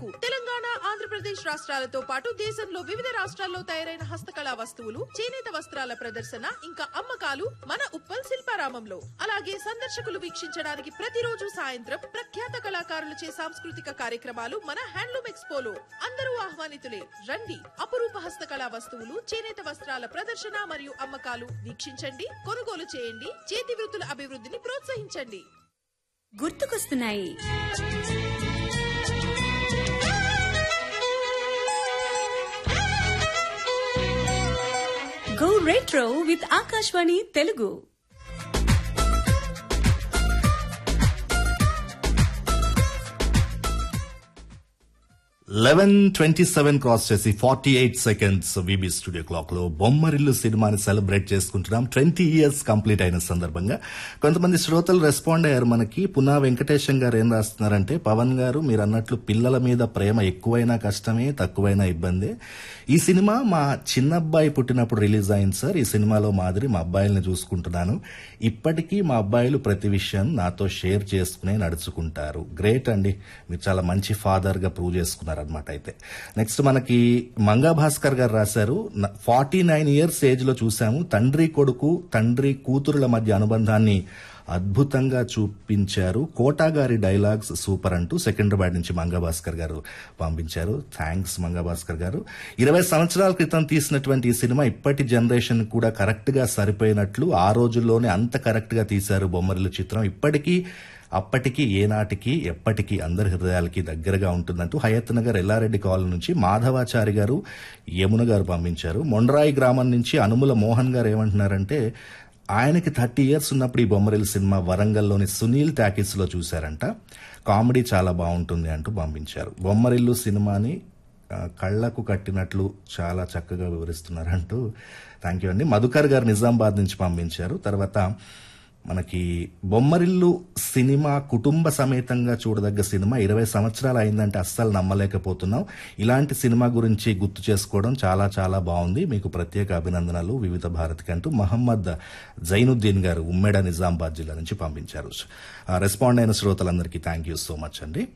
వివరాలకు తెలంగాణ ఆంధ్రప్రదేశ్ రాష్ట్రాలతో పాటు దేశంలో వివిధ రాష్ట్రాల్లో తయారైన హస్తకళా వస్తువులు చేనేత వస్త్రాల ప్రదర్శన ఇంకా అమ్మకాలు మన ఉప్పల్ శిల్పారామంలో అలాగే సందర్శకులు వీక్షించడానికి ప్రతిరోజు సాయంత్రం ప్రఖ్యాత కళాకారులచే సాంస్కృతిక కార్యక్రమాలు మన హ్యాండ్లూమ్ ఎక్స్పోలో అందరూ ఆహ్వానితులే రండి అపురూప హస్తకళా వస్తువులు చేనేత వస్త్రాల ప్రదర్శన మరియు అమ్మకాలు వీక్షించండి కొనుగోలు చేయండి చేతి వృత్తుల అభివృద్ధిని ప్రోత్సహించండి గుర్తుకొస్తున్నాయి go retro with Akashvani Telugu eleven twenty seven cross చేసి forty eight seconds VB studio clock లో బొమ్మరిల్లు సినిమాని సెలబ్రేట్ చేసుకుంటున్నాం ట్వంటీ ఇయర్స్ కంప్లీట్ అయిన సందర్భంగా కొంతమంది శ్రోతలు రెస్పాండ్ అయ్యారు మనకి పునా వెంకటేశం గారు ఏం రాస్తున్నారంటే పవన్ గారు మీరు అన్నట్లు పిల్లల మీద ప్రేమ ఎక్కువైనా కష్టమే తక్కువైనా ఇబ్బందే ఈ సినిమా మా చిన్నబ్బాయి పుట్టినప్పుడు రిలీజ్ అయింది సార్ ఈ సినిమాలో మాదిరి మా అబ్బాయిల్ని చూసుకుంటున్నాను ఇప్పటికీ మా అబ్బాయిలు ప్రతి విషయం నాతో షేర్ చేసుకునే నడుచుకుంటారు గ్రేట్ అండి మీరు చాలా మంచి ఫాదర్ గా ప్రూవ్ చేసుకున్నారు అనమాట అయితే నెక్స్ట్ మనకి మంగా భాస్కర్ గారు రాశారు ఫార్టీ నైన్ ఇయర్స్ ఏజ్ లో చూసాము తండ్రి కొడుకు తండ్రి కూతురుల మధ్య అనుబంధాన్ని అద్భుతంగా చూపించారు కోటా గారి డైలాగ్స్ సూపర్ అంటూ సెకండ్రాబాద్ నుంచి మంగా భాస్కర్ గారు పంపించారు థ్యాంక్స్ మంగా భాస్కర్ గారు ఇరవై సంవత్సరాల క్రితం తీసినటువంటి ఈ సినిమా ఇప్పటి జనరేషన్ కూడా కరెక్ట్ గా సరిపోయినట్లు ఆ రోజుల్లోనే అంత కరెక్ట్ గా తీశారు బొమ్మరిల్లు చిత్రం ఇప్పటికీ అప్పటికి ఏనాటికి ఎప్పటికీ అందరి హృదయాలకి దగ్గరగా ఉంటుందంటూ హయత్ నగర్ ఎల్లారెడ్డి కాలనీ నుంచి మాధవాచారి గారు యమున గారు పంపించారు మొండ్రాయి గ్రామం నుంచి అనుముల మోహన్ గారు ఏమంటున్నారంటే ఆయనకి థర్టీ ఇయర్స్ ఉన్నప్పుడు ఈ బొమ్మరిల్ సినిమా వరంగల్లోని సునీల్ టాకీస్ లో చూశారంట కామెడీ చాలా బాగుంటుంది అంటూ పంపించారు బొమ్మరిల్లు సినిమాని ఆ, కళ్లకు కట్టినట్లు చాలా చక్కగా వివరిస్తున్నారంటూ థ్యాంక్ యూ అండి మధుకర్ గారు నిజామాబాద్ నుంచి పంపించారు తర్వాత మనకి బొమ్మరిల్లు సినిమా కుటుంబ సమేతంగా చూడదగ్గ సినిమా ఇరవై సంవత్సరాలు అయిందంటే అస్సలు నమ్మలేకపోతున్నాం ఇలాంటి సినిమా గురించి గుర్తు చేసుకోవడం చాలా చాలా బాగుంది మీకు ప్రత్యేక అభినందనలు వివిధ భారతికి అంటూ మహమ్మద్ జైనుద్దీన్ గారు ఉమ్మెడ నిజామాబాద్ జిల్లా నుంచి పంపించారు ఆ, రెస్పాండ్ అయిన శ్రోతలందరికీ థ్యాంక్ యూ సో మచ్ అండి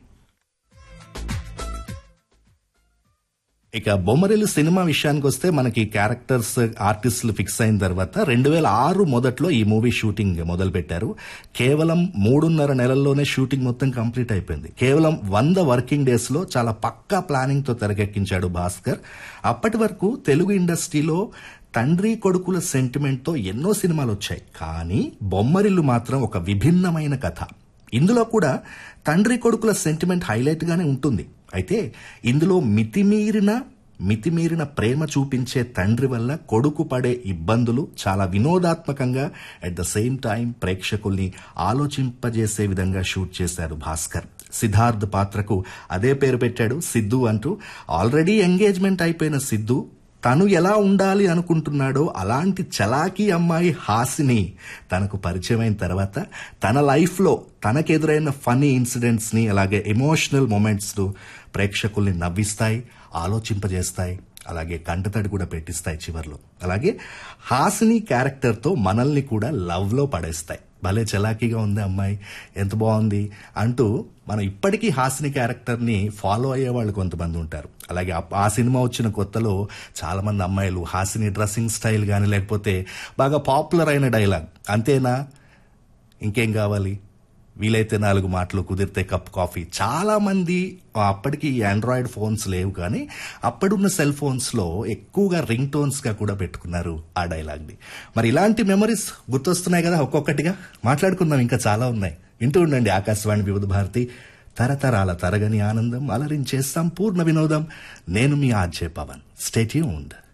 ఇక బొమ్మరిల్లు సినిమా విషయానికి వస్తే మనకి క్యారెక్టర్స్ ఆర్టిస్టులు ఫిక్స్ అయిన తర్వాత రెండు వేల ఆరు మొదట్లో ఈ మూవీ షూటింగ్ మొదలు పెట్టారు కేవలం మూడున్నర నెలల్లోనే షూటింగ్ మొత్తం కంప్లీట్ అయిపోయింది కేవలం వంద వర్కింగ్ డేస్ లో చాలా పక్కా ప్లానింగ్ తో తెరకెక్కించాడు భాస్కర్ అప్పటి వరకు తెలుగు ఇండస్ట్రీలో తండ్రి కొడుకుల సెంటిమెంట్ తో ఎన్నో సినిమాలు వచ్చాయి కానీ బొమ్మరిల్లు మాత్రం ఒక విభిన్నమైన కథ ఇందులో కూడా తండ్రి కొడుకుల సెంటిమెంట్ హైలైట్ గానే ఉంటుంది అయితే ఇందులో మితిమీరిన మితిమీరిన ప్రేమ చూపించే తండ్రి వల్ల కొడుకు పడే ఇబ్బందులు చాలా వినోదాత్మకంగా అట్ ద సేమ్ టైం ప్రేక్షకుల్ని ఆలోచింపజేసే విధంగా షూట్ చేశారు భాస్కర్ సిద్ధార్థ్ పాత్రకు అదే పేరు పెట్టాడు సిద్ధు అంటూ ఆల్రెడీ ఎంగేజ్మెంట్ అయిపోయిన సిద్ధు తను ఎలా ఉండాలి అనుకుంటున్నాడో అలాంటి చలాకీ అమ్మాయి హాసిని తనకు పరిచయం అయిన తర్వాత తన లైఫ్లో తనకెదురైన ఫనీ ఇన్సిడెంట్స్ ని అలాగే ఎమోషనల్ మూమెంట్స్ ప్రేక్షకుల్ని నవ్విస్తాయి ఆలోచింపజేస్తాయి అలాగే కంటతడి కూడా పెట్టిస్తాయి చివర్లో అలాగే హాసిని క్యారెక్టర్తో మనల్ని కూడా లవ్ లో పడేస్తాయి భలే చలాకీగా ఉంది అమ్మాయి ఎంత బాగుంది అంటూ మనం ఇప్పటికీ హాసిని క్యారెక్టర్ ని ఫాలో అయ్యే వాళ్ళు కొంతమంది ఉంటారు అలాగే ఆ- ఆ సినిమా వచ్చిన కొత్తలో చాలా మంది అమ్మాయిలు హాసిని డ్రెస్సింగ్ స్టైల్ కానీ లేకపోతే బాగా పాపులర్ అయిన డైలాగ్ అంతేనా ఇంకేం కావాలి వీలైతే నాలుగు మాటలు కుదిరితే కప్ కాఫీ చాలా మంది అప్పటికి ఆండ్రాయిడ్ ఫోన్స్ లేవు కానీ అప్పుడున్న సెల్ ఫోన్స్ లో ఎక్కువగా రింగ్ టోన్స్ గా కూడా పెట్టుకున్నారు ఆ డైలాగ్ ని మరి ఇలాంటి మెమరీస్ గుర్తొస్తున్నాయి కదా ఒక్కొక్కటిగా మాట్లాడుకుందాం ఇంకా చాలా ఉన్నాయి వింటూ ఉండండి ఆకాశవాణి వివిధ భారతి తరతరాల తరగని ఆనందం అలరించే సంపూర్ణ వినోదం నేను మీ ఆర్జే పవన్ స్టేట్యూన్డ్